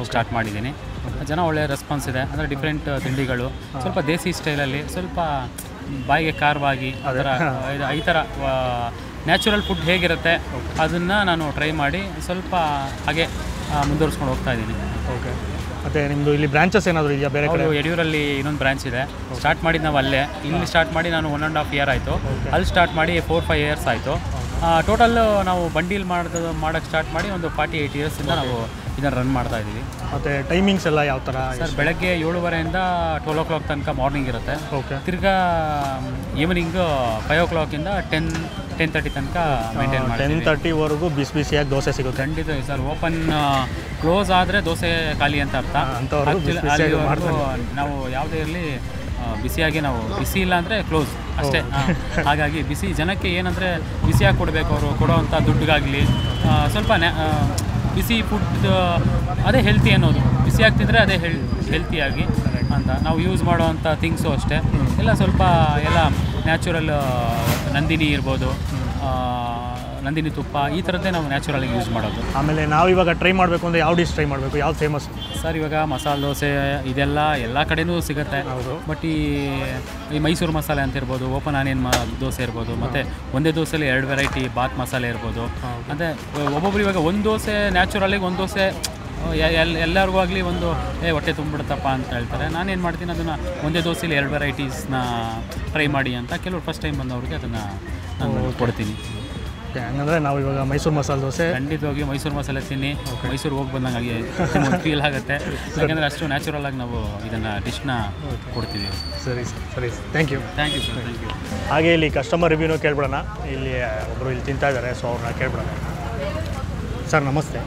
Start ಮಾಡಿದ್ದೀನಿ ಜನ ಒಳ್ಳೆ ರೆಸ್ಪಾನ್ಸ್ ಇದೆ ಅಂದರೆ ಡಿಫ್ರೆಂಟ್ ತಿಂಡಿಗಳು ಸ್ವಲ್ಪ ದೇಸಿ ಸ್ಟೈಲಲ್ಲಿ ಸ್ವಲ್ಪ ಬಾಯಿಗೆ ಖಾರವಾಗಿ ಆ ಥರ ಇದು ಈ ಥರ ನ್ಯಾಚುರಲ್ ಫುಡ್ ಹೇಗಿರುತ್ತೆ ಅದನ್ನು ನಾನು ಟ್ರೈ ಮಾಡಿ ಸ್ವಲ್ಪ ಹಾಗೆ ಆ, ಮುಂದುವರಿಸ್ಕೊಂಡು ಹೋಗ್ತಾ ಇದ್ದೀನಿ ಓಕೆ ಮತ್ತು ನಿಮ್ಮದು ಇಲ್ಲಿ ಬ್ರಾಂಚಸ್ ಏನಾದರೂ ಇದೆಯಾ ಬೇರೆ ಕಡೆ ಹೌದು ಯಡಿಯೂರಲ್ಲಿ ಇನ್ನೊಂದು ಬ್ರಾಂಚ್ ಇದೆ ಸ್ಟಾರ್ಟ್ ಮಾಡಿದ್ದು ನಾವು ಅಲ್ಲೇ ಇಲ್ಲಿ ಸ್ಟಾರ್ಟ್ ಮಾಡಿ ನಾನು ಒನ್ ಆ್ಯಂಡ್ ಹಾಫ್ ಇಯರ್ ಆಯಿತು ಅಲ್ಲಿ ಸ್ಟಾರ್ಟ್ ಮಾಡಿ ಫೋರ್ ಫೈವ್ ಇಯರ್ಸ್ ಆಯಿತು ಟೋಟಲ್ ನಾವು ಬಂಡೀಲ್ ಮಾಡೋದು ಮಾಡೋಕ್ಕೆ ಸ್ಟಾರ್ಟ್ ಮಾಡಿ ಒಂದು ಫಾರ್ಟಿ ಏಯ್ಟ್ ಇಯರ್ಸಿಂದ ನಾವು ಇದನ್ನು ರನ್ ಮಾಡ್ತಾ ಇದ್ದೀವಿ ಮತ್ತು ಟೈಮಿಂಗ್ಸ್ ಎಲ್ಲ ಯಾವ ಥರ ಸರ್ ಬೆಳಗ್ಗೆ ಏಳುವರೆಯಿಂದ ಟ್ವೆಲ್ ಓ ಕ್ಲಾಕ್ ತನಕ ಮಾರ್ನಿಂಗ್ ಇರುತ್ತೆ ಓಕೆ ತಿರ್ಗಾ ಈವ್ನಿಂಗ್ ಫೈವ್ ಓ ಕ್ಲಾಕಿಂದ ಟೆನ್ ಟೆನ್ ತರ್ಟಿ ತನಕ ಮೇಂಟೈನ್ ಟೆನ್ ಮಾಡ್ತೀವಿ ತರ್ಟಿವರೆಗೂ ಬಿಸಿ ಬಿಸಿಯಾಗಿ ದೋಸೆ ಸಿಗುತ್ತೆ ಖಂಡಿತ ಸರ್ ಓಪನ್ ಕ್ಲೋಸ್ ಆದರೆ ದೋಸೆ ಖಾಲಿ ಅಂತ ಅರ್ಥ ಅಂಥವ್ರು Actually, ಬಿಸಿ ಬಿಸಿಯಾಗಿ ಅಲ್ಲಿವರೆಗೂ ನಾವು ಯಾವುದೇ ಇರಲಿ ಬಿಸಿಯಾಗಿ ನಾವು ಬಿಸಿ ಇಲ್ಲ ಅಂದರೆ ಕ್ಲೋಸ್ ಅಷ್ಟೇ ಆ, ಹಾಗಾಗಿ ಬಿಸಿ ಜನಕ್ಕೆ ಏನಂದರೆ ಬಿಸಿಯಾಗಿ ಕೊಡಬೇಕು ಅವರು ಕೊಡೋವಂಥ ದುಡ್ಡಿಗಾಗಲಿ ಸ್ವಲ್ಪ ನ್ಯಾ- ಆ, ಬಿಸಿ ಫುಡ್ ಅದೇ ಹೆಲ್ತಿ ಅನ್ನೋದು ಬಿಸಿಯಾಗಿ ತಿಂದರೆ ಅದೇ ಹೆಲ್ ಹೆಲ್ತಿಯಾಗಿ ಅಂತ ನಾವು ಯೂಸ್ ಮಾಡೋವಂಥ ಥಿಂಗ್ಸು ಅಷ್ಟೇ ಎಲ್ಲ ಸ್ವಲ್ಪ ಎಲ್ಲ ನ್ಯಾಚುರಲ್ ನಂದಿನಿ ಇರ್ಬೋದು ಆ, ನಂದಿನಿ ತುಪ್ಪ ಈ ಥರದ್ದೇ ನಾವು ನ್ಯಾಚುರಲಾಗಿ ಯೂಸ್ ಮಾಡೋದು ಆಮೇಲೆ ನಾವು ಇವಾಗ ಟ್ರೈ ಮಾಡಬೇಕು ಅಂದರೆ ಯಾವ ಡಿಶ್ ಟ್ರೈ ಮಾಡಬೇಕು ಯಾವ್ದು ಫೇಮಸ್ ಸರ್ ಇವಾಗ ಮಸಾಲೆ ದೋಸೆ ಇದೆಲ್ಲ ಎಲ್ಲ ಕಡೆನೂ ಸಿಗುತ್ತೆ ಹೌದು. ಬಟ್ ಈ ಈ ಮೈಸೂರು ಮಸಾಲೆ ಅಂತ ಇರ್ಬೋದು ಓಪನ್ ಆನಿಯನ್ ಮ ದೋಸೆ ಇರ್ಬೋದು ಮತ್ತು ಒಂದೇ ದೋಸೆಲಿ ಎರಡು ವೆರೈಟಿ ಬಾತ್ ಮಸಾಲೆ ಇರ್ಬೋದು ಮತ್ತು ಒಬ್ಬೊಬ್ರು ಇವಾಗ ಒಂದು ದೋಸೆ ನ್ಯಾಚುರಲಿಗೆ ಒಂದು ದೋಸೆ ಎ- ಎಲ್ ಎಲ್ಲರಿಗೂ ಆಗಲಿ ಒಂದು ಏ ಹೊಟ್ಟೆ ತುಂಬಿಡುತ್ತಪ್ಪ ಅಂತ ಹೇಳ್ತಾರೆ ನಾನೇನು ಮಾಡ್ತೀನಿ ಅದನ್ನು ಒಂದೇ ದೋಸೆಲಿ ಎರಡು ವೆರೈಟೀಸ್ನ ಟ್ರೈ ಮಾಡಿ ಅಂತ ಕೆಲವರು ಫಸ್ಟ್ ಟೈಮ್ ಬಂದವ್ರಿಗೆ ಅದನ್ನು ನಾನು ಕೊಡ್ತೀನಿ ಓಕೆ ಹಂಗಂದರೆ ನಾವು ಇವಾಗ ಮೈಸೂರು ಮಸಾಲೆ ದೋಸೆ ಖಂಡಿತವಾಗಿ ಮೈಸೂರು ಮಸಾಲೆ ತಿನ್ನಿ ಮೈಸೂರು ಹೋಗಿ ಬಂದಂಗೆ ಫೀಲ್ ಆಗುತ್ತೆ ಯಾಕಂದರೆ ಅಷ್ಟು ನ್ಯಾಚುರಲ್ ಆಗಿ ನಾವು ಇದನ್ನು ಡಿಶ್ನ ಕೊಡ್ತೀವಿ ಸರಿ ಸರ್ ಸರಿ thank you thank you sir thank you ಹಾಗೆ ಇಲ್ಲಿ ಕಸ್ಟಮರ್ ರಿವ್ಯೂನು ಕೇಳ್ಬಿಡೋಣ ಇಲ್ಲಿ ಒಬ್ಬರು ಇಲ್ಲಿ ತಿಂತಾ ಇದ್ದಾರೆ ಸೊ ಅವ್ರನ್ನ ಕೇಳ್ಬಿಡೋಣ ಸರ್ ನಮಸ್ತೆ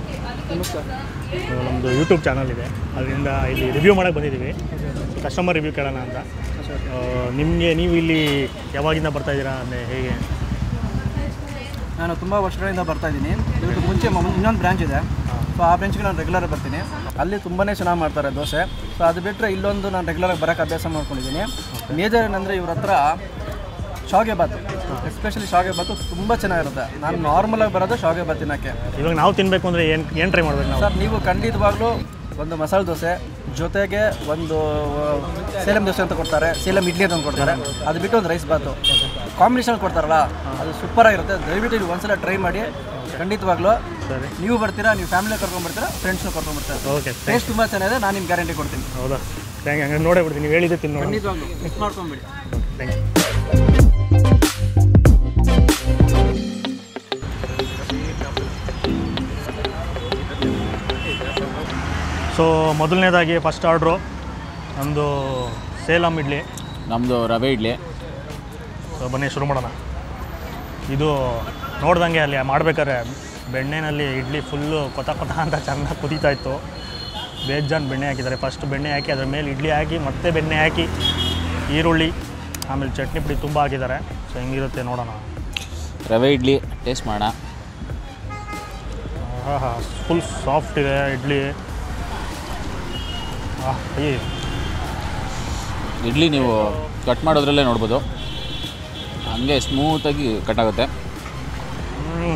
ನಮ್ಮದು ಯೂಟ್ಯೂಬ್ ಚಾನಲ್ ಇದೆ ಅದರಿಂದ ಇಲ್ಲಿ ರಿವ್ಯೂ ಮಾಡೋಕ್ಕೆ ಬಂದಿದ್ದೀವಿ ಕಸ್ಟಮರ್ ರಿವ್ಯೂ ಕೇಳೋಣ ಅಂತ ನಿಮಗೆ ನೀವು ಇಲ್ಲಿ ಯಾವಾಗಿಂದ ಬರ್ತಾ ಇದ್ದೀರಾ ಅಂದರೆ ಹೇಗೆ ನಾನು ತುಂಬ ವರ್ಷಗಳಿಂದ ಬರ್ತಾ ಇದ್ದೀನಿ ಇವತ್ತು ಮುಂಚೆ ಮ- ಇನ್ನೊಂದು ಬ್ರಾಂಚ್ ಇದೆ ಸೊ ಆ ಬ್ರಾಂಚ್ಗೆ ನಾನು ರೆಗ್ಯುಲರ್ ಬರ್ತೀನಿ ಅಲ್ಲಿ ತುಂಬಾ ಚೆನ್ನಾಗಿ ಮಾಡ್ತಾರೆ ದೋಸೆ ಸೊ ಅದು ಬಿಟ್ಟರೆ ಇಲ್ಲೊಂದು ನಾನು ರೆಗ್ಯುಲರಾಗಿ ಬರೋಕ್ಕೆ ಅಭ್ಯಾಸ ಮಾಡ್ಕೊಂಡಿದ್ದೀನಿ ಮೇಜರ್ ಏನಂದರೆ ಇವ್ರ ಹತ್ರ ಶಾವಿಗೆ ಬಾತು ಎಸ್ಪೆಷಲಿ ಶಾವಿಗೆ ಬಾತು ತುಂಬ ಚೆನ್ನಾಗಿರುತ್ತೆ ನಾನು ನಾರ್ಮಲಾಗಿ ಬರೋದು ಶಾವಿಗೆ ಬಾತ್ ತಿನ್ನೋಕ್ಕೆ ಇವಾಗ ನಾವು ತಿನ್ನಬೇಕು ಅಂದರೆ ಏನು ಏನು ಟ್ರೈ ಮಾಡ್ಬೇಕು ನಾವು ಸರ್ ನೀವು ಖಂಡಿತವಾಗ್ಲೂ ಒಂದು ಮಸಾಲೆ ದೋಸೆ ಜೊತೆಗೆ ಒಂದು ಸೇಲಂ ದೋಸೆ ಅಂತ ಕೊಡ್ತಾರೆ ಸೇಲಂ ಇಡ್ಲಿ ಅಂತ ಒಂದು ಕೊಡ್ತಾರೆ ಅದು ಬಿಟ್ಟು ಒಂದು ರೈಸ್ ಬಾತು ಕಾಂಬಿನೇಷನ್ ಕೊಡ್ತಾರಲ್ಲ ಅದು ಸೂಪರ್ ಆಗಿರುತ್ತೆ ದಯವಿಟ್ಟು ನೀವು ಒಂದ್ಸಲ ಟ್ರೈ ಮಾಡಿ ಖಂಡಿತವಾಗ್ಲೂ ಸರಿ ನೀವು ಬರ್ತೀರಾ ನೀವು ಫ್ಯಾಮಿಲಿ ಕರ್ಕೊಂಡು ಬರ್ತೀರಾ ಫ್ರೆಂಡ್ಸ್ನ ಕರ್ಕೊಂಡು ಬರ್ತಾರೆ ಓಕೆ ಟೇಸ್ಟ್ ತುಂಬ ಚೆನ್ನಾಗಿದೆ ನಾನು ನಿಮ್ಗೆ ಗ್ಯಾರಂಟಿ ಕೊಡ್ತೀನಿ ಹೌದಾ ಥ್ಯಾಂಕ್ ಹಂಗೆ ನೋಡೇ ಬಿಡ್ತೀನಿ ನೀವು ಹೇಳಿದ್ದೆ ತಿನ್ನೋಣ ಖಂಡಿತವಾಗ್ಲೂ ಮಿಸ್ ಮಾಡ್ಕೊಂಬಿಡಿ ಥ್ಯಾಂಕ್ ಯು ಸೊ ಮೊದಲನೇದಾಗಿ ಫಸ್ಟ್ ಆರ್ಡ್ರು ನಮ್ಮದು ಸೇಲಂ ಇಡ್ಲಿ ನಮ್ಮದು ರವೆ ಇಡ್ಲಿ ಸೊ ಬನ್ನಿ ಶುರು ಮಾಡೋಣ ಇದು ನೋಡ್ದಂಗೆ ಅಲ್ಲಿ ಮಾಡ್ಬೇಕಾದ್ರೆ ಬೆಣ್ಣೆನಲ್ಲಿ ಇಡ್ಲಿ ಫುಲ್ಲು ಕೊತ ಕೊತ ಅಂತ ಚೆನ್ನಾಗಿ ಕುದೀತಾ ಇತ್ತು ಬೇಜಾನ್ ಬೆಣ್ಣೆ ಹಾಕಿದ್ದಾರೆ ಫಸ್ಟ್ ಬೆಣ್ಣೆ ಹಾಕಿ ಅದ್ರ ಮೇಲೆ ಇಡ್ಲಿ ಹಾಕಿ ಮತ್ತೆ ಬೆಣ್ಣೆ ಹಾಕಿ ಈರುಳ್ಳಿ ಆಮೇಲೆ ಚಟ್ನಿ ಪುಡಿ ತುಂಬ ಹಾಕಿದ್ದಾರೆ ಸೊ ಹೆಂಗಿರುತ್ತೆ ನೋಡೋಣ ರವೆ ಇಡ್ಲಿ ಟೇಸ್ಟ್ ಮಾಡೋಣ ಹಾಂ ಹಾಂ ಫುಲ್ ಸಾಫ್ಟ್ ಇದೆ ಇಡ್ಲಿ ಆಹ್, ಅಯ್ಯೋ ಇಡ್ಲಿ ನೀವು ಕಟ್ ಮಾಡೋದ್ರಲ್ಲೇ ನೋಡ್ಬೋದು ಹಂಗೆ ಸ್ಮೂತಾಗಿ ಕಟ್ ಆಗುತ್ತೆ ಹ್ಮ್.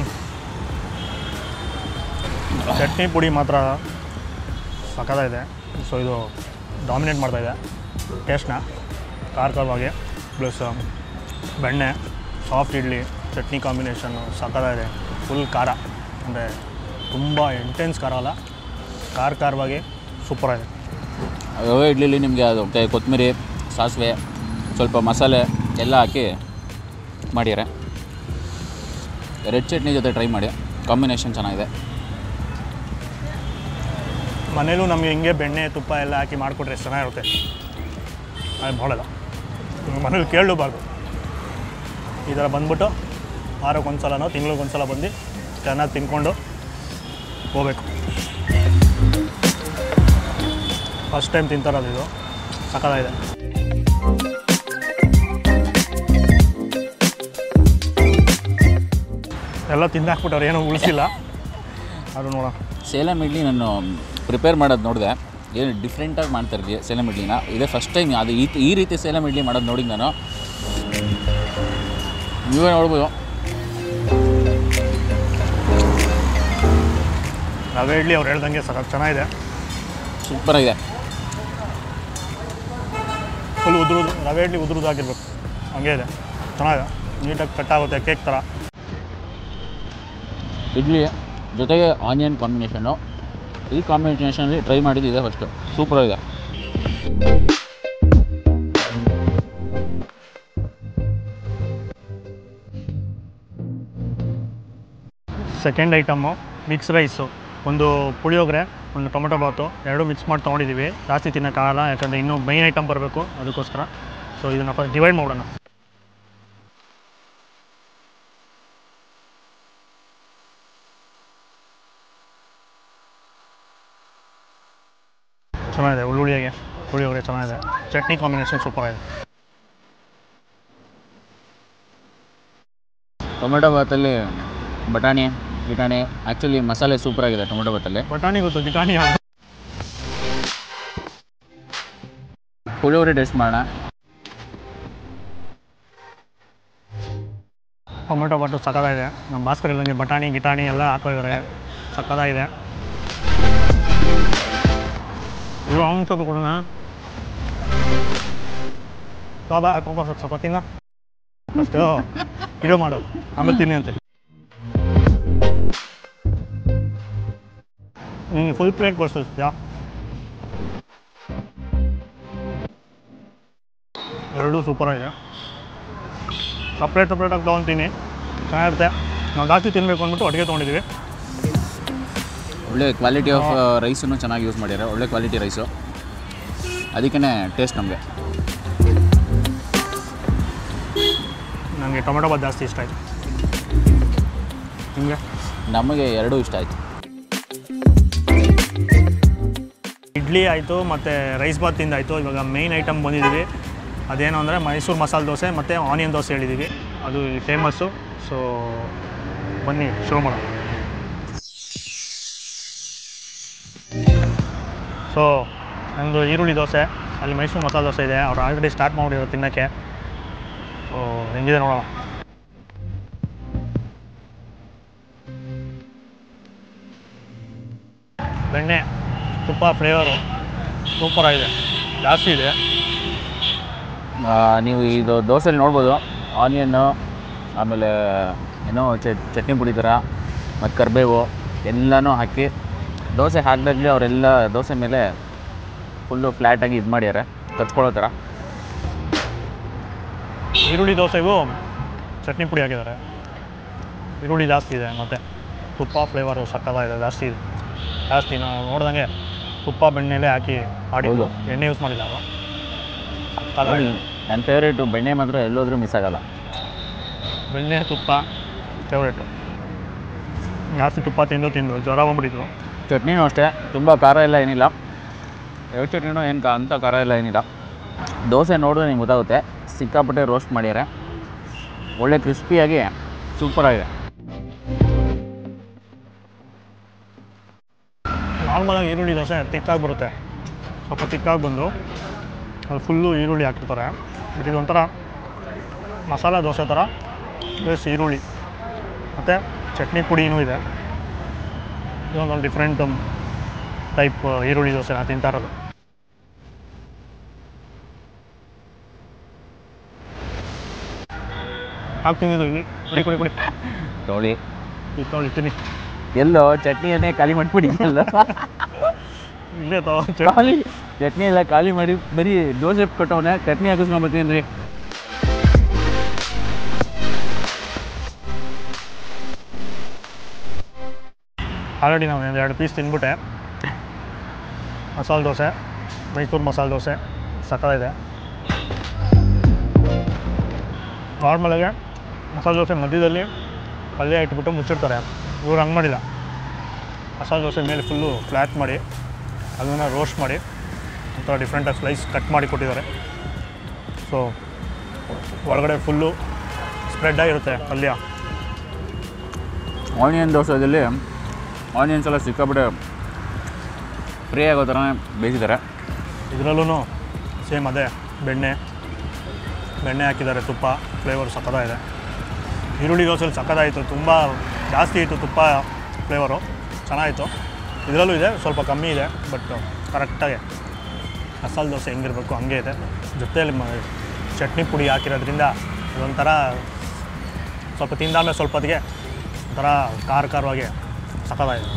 ಚಟ್ನಿ ಪುಡಿ ಮಾತ್ರ ಸಕ್ಕತ್ತಾಗಿದೆ ಸೊ ಇದು ಡಾಮಿನೇಟ್ ಮಾಡ್ತಾಯಿದೆ ಟೇಸ್ಟ್ನ ಖಾರ ಖಾರವಾಗಿ ಪ್ಲಸ್ ಬೆಣ್ಣೆ ಸಾಫ್ಟ್ ಇಡ್ಲಿ ಚಟ್ನಿ ಕಾಂಬಿನೇಷನ್ನು ಸಕ್ಕತ್ತಾಗಿದೆ ಫುಲ್ ಖಾರ ಅಂದರೆ ತುಂಬ ಇಂಟೆನ್ಸ್ ಖಾರ ಅಲ್ಲ ಖಾರ ಖಾರವಾಗಿ ಸೂಪರಾಗಿದೆ ರವೆ ಇಡ್ಲಿಲಿ ನಿಮಗೆ ಅದು ಮತ್ತೆ ಕೊತ್ತಂಬರಿ ಸಾಸಿವೆ ಸ್ವಲ್ಪ ಮಸಾಲೆ ಎಲ್ಲ ಹಾಕಿ ಮಾಡಿದ್ದಾರೆ ರೆಡ್ ಚಟ್ನಿ ಜೊತೆ ಟ್ರೈ ಮಾಡಿ ಕಾಂಬಿನೇಷನ್ ಚೆನ್ನಾಗಿದೆ ಮನೇಲೂ ನಮಗೆ ಹಿಂಗೆ ಬೆಣ್ಣೆ ತುಪ್ಪ ಎಲ್ಲ ಹಾಕಿ ಮಾಡಿಕೊಟ್ರೆ ಎಷ್ಟು ಚೆನ್ನಾಗಿರುತ್ತೆ ಅದು ಮಾಡೋಲ್ಲ ಮನೇಲಿ ಕೇಳಲೂಬಾರ್ದು ಈ ಥರ ಬಂದ್ಬಿಟ್ಟು ವಾರಕ್ಕೆ ಒಂದು ಸಲನೋ ತಿಂಗ್ಳಿಗೆ ಒಂದು ಸಲ ಬಂದು ಚೆನ್ನಾಗಿ ತಿನ್ಕೊಂಡು ಹೋಗ್ಬೇಕು ಫಸ್ಟ್ ಟೈಮ್ ತಿಂತಾರದು ಇದು ಸಕ್ಕತ್ತಾಗಿದೆ ಎಲ್ಲ ತಿಂದಾಕ್ಬಿಟ್ಟವ್ರು ಏನೂ ಉಳಿಸಿಲ್ಲ ಅದು ನೋಡೋಣ ಸೇಲಂ ಇಡ್ಲಿ ನಾನು ಪ್ರಿಪೇರ್ ಮಾಡೋದು ನೋಡಿದೆ ಏನು ಡಿಫ್ರೆಂಟಾಗಿ ಮಾಡ್ತಾ ಇದ್ವಿ ಸೇಲಂ ಇಡ್ಲಿನ ಇದೇ ಫಸ್ಟ್ ಟೈಮ್ ಅದು ಈ ಈ ರೀತಿ ಸೇಲಂ ಇಡ್ಲಿ ಮಾಡೋದು ನೋಡಿ ನಾನು ನೀವೇ ನೋಡ್ಬೋದು ರವೆ ಇಡ್ಲಿ ಅವ್ರು ಹೇಳ್ದಂಗೆ ಸಖತ್ ಚೆನ್ನಾಗಿದೆ ಸೂಪರಾಗಿದೆ ಫುಲ್ ಉದುರುದು ರವೆ ಇಡ್ಲಿ ಉದುರುದಾಗಿರ್ಬೇಕು ಹಂಗೆ ಇದೆ ಚೆನ್ನಾಗಿದೆ ನೀಟಾಗಿ ಕಟ್ಟಾಗುತ್ತೆ ಕೇಕ್ ಥರ ಇಡ್ಲಿ ಜೊತೆಗೆ ಆನಿಯನ್ ಕಾಂಬಿನೇಷನ್ನು ಈ ಕಾಂಬಿನೇಷನಲ್ಲಿ ಟ್ರೈ ಮಾಡಿದ್ದು ಇದೆ ಫಸ್ಟು ಸೂಪರಾಗಿದೆ ಸೆಕೆಂಡ್ ಐಟಮ್ಮು ಮಿಕ್ಸ್ ರೈಸು ಒಂದು ಪುಳಿಯೋಗರೆ ಒಂದು ಟೊಮೆಟೊ ಬಾತು ಎರಡು ಮಿಕ್ಸ್ ಮಾಡಿ ತೊಗೊಂಡಿದ್ದೀವಿ ಜಾಸ್ತಿ ತಿನ್ನೋಕ್ಕಾಗಲ್ಲ ಯಾಕಂದರೆ ಇನ್ನೂ ಮೈನ್ ಐಟಮ್ ಬರಬೇಕು ಅದಕ್ಕೋಸ್ಕರ ಸೊ ಇದನ್ನು ಫಸ್ಟ್ ಡಿವೈಡ್ ಮಾಡೋಣ ಚೆನ್ನಾಗಿದೆ ಉಳ್ಳುಳ್ಳಿಗೆ ಪುಳಿಯೋಗರೆ ಚೆನ್ನಾಗಿದೆ ಚಟ್ನಿ ಕಾಂಬಿನೇಷನ್ ಸೂಪರ್ ಆಗಿದೆ ಟೊಮೆಟೊ ಬಾತಲ್ಲಿ ಬಟಾಣಿ ಗಿಟಾಣಿ ಆ್ಯಕ್ಚುಲಿ ಮಸಾಲೆ ಸೂಪರಾಗಿದೆ ಟೊಮೆಟೊ ಬಾತಲ್ಲಿ ಬಟಾಣಿ ಗೊತ್ತು ಜಿಟಾಣಿ ಯಾವುದು ಪುಳಿಯೋಗರೆ ಟೇಸ್ಟ್ ಮಾಡೋಣ ಟೊಮೆಟೊ ಬಾಟು ಸಕ್ಕತ್ತಾಗಿದೆ ನಮ್ಮ ಭಾಸ್ಕರ್ ಇಲ್ಲಂಗೆ ಬಟಾಣಿ ಗಿಟಾಣಿ ಎಲ್ಲ ಹಾಕಿದ್ದಾರೆ ಸಕ್ಕತ್ತಾಗಿದೆ ಇದು ಅವ್ನು ಸ್ವಲ್ಪ ಕೊಡೋಣ ಬಾಬಾ ಹಾಕೊಂಬ ಸ್ವಲ್ಪ ಸ್ವಲ್ಪ ತಿನ್ನ ಅಷ್ಟು ಇದು ಮಾಡು ಆಮೇಲೆ ತಿನ್ನಿ ಅಂತೆ ಹ್ಞೂ ಫುಲ್ ಪ್ಲೇಟ್ ಕೊಡ್ಸಿದ್ಯಾ ಎರಡೂ ಸೂಪರ್ ಆಗಿದೆ ಸಪ್ರೇಟ್ ಸಪ್ರೇಟಾಗಿ ತೊಗೊತೀನಿ ಚೆನ್ನಾಗಿರುತ್ತೆ ನಾವು ಜಾಸ್ತಿ ತಿನ್ನಬೇಕು ಅಂದ್ಬಿಟ್ಟು ಅಡುಗೆ ತೊಗೊಂಡಿದ್ದೀವಿ ಒಳ್ಳೆ ಕ್ವಾಲಿಟಿ ಆಫ್ ರೈಸನ್ನು ಚೆನ್ನಾಗಿ ಯೂಸ್ ಮಾಡಿದ್ದಾರೆ ಒಳ್ಳೆ ಕ್ವಾಲಿಟಿ ರೈಸು ಅದಕ್ಕೇ ಟೇಸ್ಟ್ ನಮಗೆ ನನಗೆ ಟೊಮೆಟೊ ಬಾತ್ ಜಾಸ್ತಿ ಇಷ್ಟ ಆಯಿತು ನಿಮಗೆ ನಮಗೆ ಎರಡೂ ಇಷ್ಟ ಆಯಿತು ಇಡ್ಲಿ ಆಯಿತು ಮತ್ತು ರೈಸ್ ಬಾತ್ ತಿಂದಾಯಿತು ಇವಾಗ ಮೇಯ್ನ್ ಐಟಮ್ ಬಂದಿದ್ದೀವಿ ಅದೇನು ಅಂದರೆ ಮೈಸೂರು ಮಸಾಲೆ ದೋಸೆ ಮತ್ತು ಆನಿಯನ್ ದೋಸೆ ಹೇಳಿದ್ದೀವಿ ಅದು ಫೇಮಸ್ಸು ಸೊ ಬನ್ನಿ ಶುರು ಮಾಡೋಣ ಸೊ ನಮ್ಮದು ಈರುಳ್ಳಿ ದೋಸೆ ಅಲ್ಲಿ ಮೈಸೂರು ಮಸಾಲೆ ದೋಸೆ ಇದೆ ಅವ್ರು ಆಲ್ರೆಡಿ ಸ್ಟಾರ್ಟ್ ಮಾಡಿರೋ ತಿನ್ನೋಕ್ಕೆ ಸೊ ಹೆಂಗಿದೆ ನೋಡೋಣ ಬೆಣ್ಣೆ ತುಪ್ಪ ಫ್ಲೇವರು ಸೂಪರಾಗಿದೆ ಜಾಸ್ತಿ ಇದೆ ಆ, ನೀವು ಇದು ದೋಸೆಲಿ ನೋಡ್ಬೋದು ಆನಿಯನ್ನು ಆಮೇಲೆ ಏನೋ ಚಟ್ ಚಟ್ನಿ ಪುಡಿ ಥರ ಮತ್ತು ಕರಿಬೇವು ಎಲ್ಲನೂ ಹಾಕಿ ದೋಸೆ ಹಾಕಿದಾಗಲೇ ಅವರೆಲ್ಲ ದೋಸೆ ಮೇಲೆ ಫುಲ್ಲು ಫ್ಲ್ಯಾಟಾಗಿ ಇದು ಮಾಡ್ಯಾರೆ ಕತ್ಕೊಳ್ಳೋ ಥರ ಈರುಳ್ಳಿ ದೋಸೆಗೂ ಚಟ್ನಿ ಪುಡಿ ಹಾಕಿದ್ದಾರೆ ಈರುಳ್ಳಿ ಜಾಸ್ತಿ ಇದೆ ಮತ್ತು ತುಪ್ಪ ಫ್ಲೇವರು ಸಕ್ಕತ್ತಾಗಿದೆ ಜಾಸ್ತಿ ಇದೆ ಜಾಸ್ತಿ ನಾವು ನೋಡ್ದಂಗೆ ತುಪ್ಪ ಬೆಣ್ಣೆಲೆ ಹಾಕಿ ಆಡಿದ್ದು ಹೌದು. ಎಣ್ಣೆ ಯೂಸ್ ಮಾಡಿಲ್ಲ ಅವರು ಸಕ್ಕತ್ತಾಗಿದೆ. ನನ್ನ ಫೇವ್ರೇಟು ಬೆಣ್ಣೆ ಮಾತ್ರ ಎಲ್ಲೋದ್ರೂ ಮಿಸ್ ಆಗಲ್ಲ ಬೆಣ್ಣೆ ತುಪ್ಪ ಫೇವ್ರೇಟು ಜಾಸ್ತಿ ತುಪ್ಪ ತಿಂದು ತಿಂದು ಜ್ವರ ಬಂದ್ಬಿಟ್ಟಿದ್ರು ಚಟ್ನಿನೂ ಅಷ್ಟೇ ತುಂಬ ಖಾರ ಎಲ್ಲ ಏನಿಲ್ಲ ಯಾವ ಚಟ್ನಿನೂ ಏನು ಕಾ ಅಂಥ ಖಾರ ಎಲ್ಲ ಏನಿಲ್ಲ ದೋಸೆ ನೋಡಿದ್ರೆ ನಿಮ್ಗೆ ಗೊತ್ತಾಗುತ್ತೆ ಸಿಕ್ಕಾಪಟ್ಟೆ ರೋಸ್ಟ್ ಮಾಡ್ಯಾರೆ ಒಳ್ಳೆ ಕ್ರಿಸ್ಪಿಯಾಗಿ ಸೂಪರಾಗಿದೆ ನಾರ್ಮಲಾಗಿ ಈರುಳ್ಳಿ ದೋಸೆ ತಿಕ್ಕಾಗಿ ಬರುತ್ತೆ ಸ್ವಲ್ಪ ತಿಕ್ಕಾಗಿ ಬಂದು ಅದು ಫುಲ್ಲು ಈರುಳ್ಳಿ ಹಾಕಿರ್ತಾರೆ ಬಟ್ ಇದು ಒಂಥರ ಮಸಾಲ ದೋಸೆ ಥರ ಪ್ಲಸ್ ಈರುಳ್ಳಿ ಮತ್ತು ಚಟ್ನಿ ಪುಡಿನೂ ಇದೆ ಇದೊಂದು ಡಿಫ್ರೆಂಟ್ ಟೈಪ್ ಈರುಳ್ಳಿ ದೋಸೆ ನಾನು ತಿಂತಾ ಇರೋದು ಹಾಕ್ತೀನಿ ಇದು ಇಲ್ಲಿ ಕುಡಿ ಕುಡಿ ಕುಡಿ ನೋಡಿ ಇದು ತೊಗೊಳ್ಳಿ ತಿನ್ನಿ ಎಲ್ಲೋ ಚಟ್ನಿಯನ್ನೇ ಖಾಲಿ ಮಾಡಿಬಿಡಿ ಎಲ್ಲ ಇಲ್ಲೇ ತಗೋ ಖಾಲಿ ಚಟ್ನಿ ಎಲ್ಲ ಖಾಲಿ ಮಾಡಿ ಬರೀ ದೋಸೆ ಕೊಟ್ಟವನೆ ಚಟ್ನಿ ಹಾಕಿಸ್ಕೊಂಬತ್ತೀನಿ ರೀ ಆಲ್ರೆಡಿ ನಾವು ಒಂದು ಎರಡು ಪೀಸ್ ತಿಂದ್ಬಿಟ್ಟೆ ಮಸಾಲೆ ದೋಸೆ ಮೈಸೂರು ಮಸಾಲೆ ದೋಸೆ ಸಕ್ಕತ್ತಾಗಿದೆ ನಾರ್ಮಲಾಗೆ ಮಸಾಲೆ ದೋಸೆ ಮಧ್ಯದಲ್ಲಿ ಪಲ್ಯ ಇಟ್ಬಿಟ್ಟು ಮುಚ್ಚಿರ್ತಾರೆ ಇವ್ರು ಹಂಗೆ ಮಾಡಿಲ್ಲ ಮಸಾಲೆ ದೋಸೆ ಮೇಲೆ ಫುಲ್ಲು ಫ್ಲ್ಯಾಟ್ ಮಾಡಿ ಅದನ್ನು ರೋಸ್ಟ್ ಮಾಡಿ ಒಂಥರ ಡಿಫ್ರೆಂಟಾಗಿ ಸ್ಲೈಸ್ ಕಟ್ ಮಾಡಿ ಕೊಟ್ಟಿದ್ದಾರೆ ಸೊ ಒಳಗಡೆ ಫುಲ್ಲು ಸ್ಪ್ರೆಡ್ ಆಗಿರುತ್ತೆ ಪಲ್ಯ ಆನಿಯನ್ ದೋಸೆದಲ್ಲಿ ಆನಿಯನ್ಸ್ ಎಲ್ಲ ಸಿಕ್ಕಾಬಿಟ್ಟೆ ಫ್ರೈ ಆಗೋ ಥರನೇ ಬೇಯಿಸಿದ್ದಾರೆ ಇದರಲ್ಲೂ ಸೇಮ್ ಅದೇ ಬೆಣ್ಣೆ ಬೆಣ್ಣೆ ಹಾಕಿದ್ದಾರೆ ತುಪ್ಪ ಫ್ಲೇವರ್ ಸಕ್ಕತ್ತಾಗಿದೆ ಈರುಳ್ಳಿ ದೋಸೆಲಿ ಸಕ್ಕತ್ತಾಯಿತು ತುಂಬ ಜಾಸ್ತಿ ಇತ್ತು ತುಪ್ಪ ಫ್ಲೇವರು ಚೆನ್ನಾಯಿತು ಇದರಲ್ಲೂ ಇದೆ ಸ್ವಲ್ಪ ಕಮ್ಮಿ ಇದೆ ಬಟ್ ಕರೆಕ್ಟಾಗಿ ಮಸಾಲೆ ದೋಸೆ ಹೆಂಗಿರಬೇಕು ಹಂಗೆ ಇದೆ ಜೊತೆಯಲ್ಲಿ ಮ ಚಟ್ನಿ ಪುಡಿ ಹಾಕಿರೋದ್ರಿಂದ ಅದೊಂಥರ ಸ್ವಲ್ಪ ತಿಂದಾದ್ಮೇಲೆ ಸ್ವಲ್ಪ ಹೊತ್ತಿಗೆ ಒಂಥರ ಖಾರ ಖಾರವಾಗಿ ಸಖತ್ತಾಗಿದೆ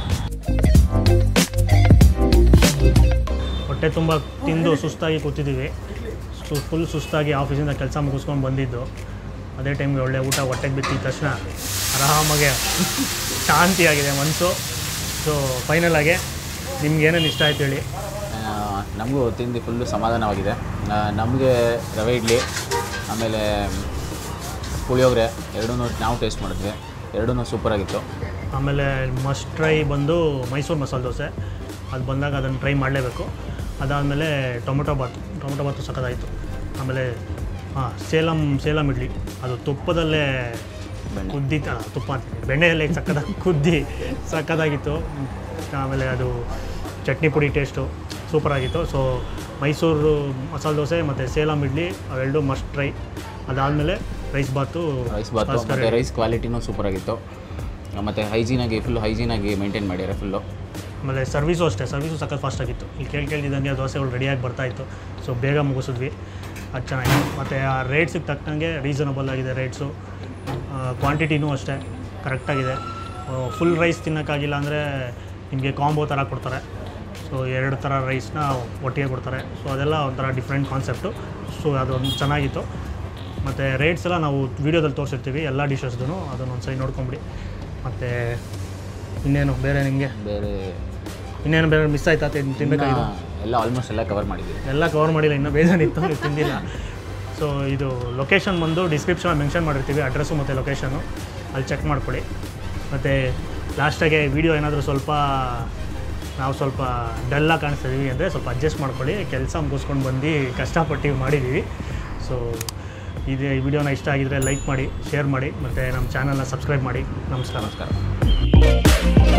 ಹೊಟ್ಟೆ ತುಂಬ ತಿಂದು ಸುಸ್ತಾಗಿ ಕೂತಿದ್ದೀವಿ ಸು ಫುಲ್ ಸುಸ್ತಾಗಿ ಆಫೀಸಿಂದ ಕೆಲಸ ಮುಗಿಸ್ಕೊಂಡು ಬಂದಿದ್ದು ಅದೇ ಟೈಮ್ಗೆ ಒಳ್ಳೆ ಊಟ ಹೊಟ್ಟೆಗೆ ಬಿತ್ತಿದ ತಕ್ಷಣ ಆರಾಮಾಗೆ ಶಾಂತಿಯಾಗಿದೆ ಮನಸ್ಸು ಸೊ ಫೈನಲ್ ಆಗಿ ನಿಮ್ಗೆ ಏನೇನು ಇಷ್ಟ ಆಯ್ತು ಹೇಳಿ ನಮಗೂ ತಿಂದು ಫುಲ್ಲು ಸಮಾಧಾನವಾಗಿದೆ ನಮಗೆ ರವೆ ಇಡ್ಲಿ ಆಮೇಲೆ ಪುಳಿಯೋಗರೆ ಎರಡೂ ನಾವು ಟೇಸ್ಟ್ ಮಾಡಿದ್ವಿ ಎರಡೂ ಸೂಪರಾಗಿತ್ತು ಆಮೇಲೆ ಮಸ್ಟ್ ಟ್ರೈ ಬಂದು ಮೈಸೂರು ಮಸಾಲೆ ದೋಸೆ ಅದು ಬಂದಾಗ ಅದನ್ನು ಟ್ರೈ ಮಾಡಲೇಬೇಕು ಅದಾದಮೇಲೆ ಟೊಮೊಟೊ ಬಾತ್ ಟೊಮೊಟೊ ಬಾತು ಸಖತ್ತಾಯಿತು ಆಮೇಲೆ ಹಾಂ ಸೇಲಂ ಸೇಲಂ ಇಡ್ಲಿ ಅದು ತುಪ್ಪದಲ್ಲೇ ಬೆಣ್ಣೆ. ಕುದ್ದಿ ಆ, ತುಪ್ಪ ಅಂತೀನಿ ಬೆಣ್ಣೆಯಲ್ಲೇ ಸಕ್ಕದಾಗಿ ಕುದ್ದಿ ಸಕ್ಕತ್ತಾಗಿತ್ತು ಆಮೇಲೆ ಅದು ಚಟ್ನಿ ಪುಡಿ ಟೇಸ್ಟು ಸೂಪರಾಗಿತ್ತು ಸೊ ಮೈಸೂರು ಮಸಾಲೆ ದೋಸೆ ಮತ್ತು ಸೇಲಂ ಇಡ್ಲಿ ಅವೆರಡು ಮಸ್ಟ್ ಟ್ರೈ ಅದಾದಮೇಲೆ ರೈಸ್ ಬಾತು ರೈಸ್ ಬಾತು ಭಾಸ್ಕರ್ ಮತ್ತು ರೈಸ್ ಕ್ವಾಲಿಟಿನೂ ಸೂಪರಾಗಿತ್ತು ಮತ್ತು ಹೈಜೀನಾಗಿ ಫುಲ್ ಹೈಜೀನಾಗಿ ಮೇಂಟೈನ್ ಮಾಡ್ಯಾರೆ ಫುಲ್ಲು ಆಮೇಲೆ ಸರ್ವಿಸು ಅಷ್ಟೇ ಸರ್ವಿಸು ಸಖತ್ ಫಾಸ್ಟ್ ಆಗಿತ್ತು ಇಲ್ಲಿ ಕೇಳಿ ಕೇಳ್ತಿದ್ದಂಗೆ ದೋಸೆಗಳು ರೆಡಿಯಾಗಿ ಬರ್ತಾಯಿತ್ತು ಸೊ ಬೇಗ ಮುಗಿಸಿದ್ವಿ ಅದು ಚೆನ್ನಾಗಿತ್ತು ಮತ್ತು ಆ ರೇಟ್ಸಿಗೆ ತಕ್ಕಂಗೆ ರೀಸನಬಲ್ ಆಗಿದೆ ರೇಟ್ಸು ಕ್ವಾಂಟಿಟಿನೂ ಅಷ್ಟೇ ಕರೆಕ್ಟಾಗಿದೆ ಫುಲ್ ರೈಸ್ ತಿನ್ನೋಕ್ಕಾಗಿಲ್ಲ ಅಂದರೆ ನಿಮಗೆ ಕಾಂಬೋ ಥರ ಕೊಡ್ತಾರೆ ಸೊ ಎರಡು ಥರ ರೈಸ್ನ ಒಟ್ಟಿಗೆ ಕೊಡ್ತಾರೆ ಸೊ ಅದೆಲ್ಲ ಒಂಥರ ಡಿಫ್ರೆಂಟ್ ಕಾನ್ಸೆಪ್ಟು ಸೊ ಅದೊಂದು ಚೆನ್ನಾಗಿತ್ತು ಮತ್ತು ರೇಟ್ಸ್ ಎಲ್ಲ ನಾವು ವೀಡಿಯೋದಲ್ಲಿ ತೋರಿಸಿರ್ತೀವಿ ಎಲ್ಲ ಡಿಶಸ್ದು ಅದನ್ನು ಒಂದು ಸರಿ ನೋಡ್ಕೊಂಬಿಡಿ ಮತ್ತು ಇನ್ನೇನು ಬೇರೆ ನಿಮಗೆ ಬೇರೆ ಇನ್ನೇನು ಬೇರೆ ಮಿಸ್ ಆಯ್ತಾ ತಿನ್- ತಿನ್ಬೇಕಾಗಿದ್ದು ಇನ್ನ ಎಲ್ಲ ಆಲ್ಮೋಸ್ಟ್ ಎಲ್ಲ ಕವರ್ ಮಾಡಿದ್ವಿ ಎಲ್ಲ ಕವರ್ ಮಾಡಿಲ್ಲ ಇನ್ನೂ ಬೇಜಾನಿತ್ತು ನೀವು ತಿಂದಿಲ್ಲ ಸೊ ಇದು ಲೊಕೇಶನ್ ಬಂದು ಡಿಸ್ಕ್ರಿಪ್ಷನ್ ಮೆನ್ಷನ್ ಮಾಡಿರ್ತೀವಿ ಅಡ್ರೆಸ್ಸು ಮತ್ತು ಲೊಕೇಶನ್ನು ಅಲ್ಲಿ ಚೆಕ್ ಮಾಡ್ಕೊಳ್ಳಿ ಮತ್ತು ಲಾಸ್ಟಾಗೆ ವಿಡಿಯೋ ಏನಾದರೂ ಸ್ವಲ್ಪ ನಾವು ಸ್ವಲ್ಪ ಡಲ್ಲಾಗಿ ಕಾಣಿಸ್ತಾ ಇದೀವಿ ಅಂದರೆ ಸ್ವಲ್ಪ ಅಡ್ಜಸ್ಟ್ ಮಾಡ್ಕೊಳ್ಳಿ ಕೆಲಸ ಮುಗಿಸ್ಕೊಂಡು ಬಂದು ಕಷ್ಟಪಟ್ಟು ಮಾಡಿದ್ದೀವಿ ಸೊ ಇದು ಈ ವಿಡಿಯೋನ ಇಷ್ಟ ಆಗಿದರೆ ಲೈಕ್ ಮಾಡಿ ಶೇರ್ ಮಾಡಿ ಮತ್ತು ನಮ್ಮ ಚಾನಲ್ನ ಸಬ್ಸ್ಕ್ರೈಬ್ ಮಾಡಿ ನಮಸ್ಕಾರ ನಮಸ್ಕಾರ